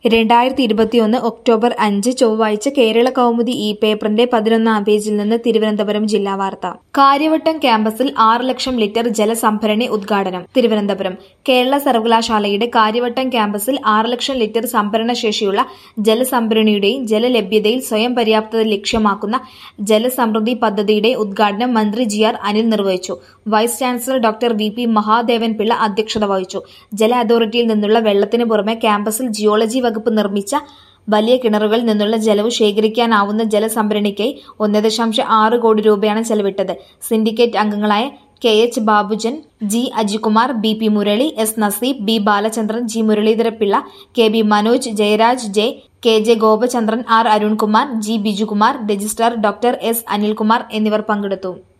രണ്ടായിരത്തി ഇരുപത്തിയൊന്ന് ഒക്ടോബർ അഞ്ച് ചൊവ്വാഴ്ച കേരള കൗമുദി ഈ പേപ്പറിന്റെ പതിനൊന്നാം പേജിൽ നിന്ന് തിരുവനന്തപുരം ജില്ലാ വാർത്ത കാര്യവട്ടം ക്യാമ്പസിൽ ആറ് ലക്ഷം ലിറ്റർ ജലസംഭരണി ഉദ്ഘാടനം തിരുവനന്തപുരം കേരള സർവകലാശാലയുടെ കാര്യവട്ടം ക്യാമ്പസിൽ ആറ് ലക്ഷം ലിറ്റർ സംഭരണ ശേഷിയുള്ള ജലസംഭരണിയുടെയും ജലലഭ്യതയിൽ സ്വയം പര്യാപ്തത ലക്ഷ്യമാക്കുന്ന ജലസമൃദ്ധി പദ്ധതിയുടെ ഉദ്ഘാടനം മന്ത്രി ജി ആർ അനിൽ നിർവഹിച്ചു vice chancellor doctor V P Mahadevan Pillai അധ്യക്ഷത വഹിച്ചു ജല അതോറിറ്റിയിൽ നിന്നുള്ള വെള്ളത്തിന് പുറമെ ക്യാമ്പസിൽ ജിയോളജി വകുപ്പ് നിർമ്മിച്ച വലിയ കിണറുകളിൽ നിന്നുള്ള ജലവ് ശേഖരിക്കാനാവുന്ന ജലസംഭരണിക്കായി ഒന്ന് ദശാംശം ആറ് കോടി രൂപയാണ് ചെലവിട്ടത് സിൻഡിക്കേറ്റ് അംഗങ്ങളായ K H Babujan G Ajikumar B P Murali S Naseeb B Balachandran G Muraleedharapillai K B Manoj Jayaraj J K J Gopachandran R Arunkumar G Bijukumar registrar doctor S Anilkumar എന്നിവർ പങ്കെടുത്തു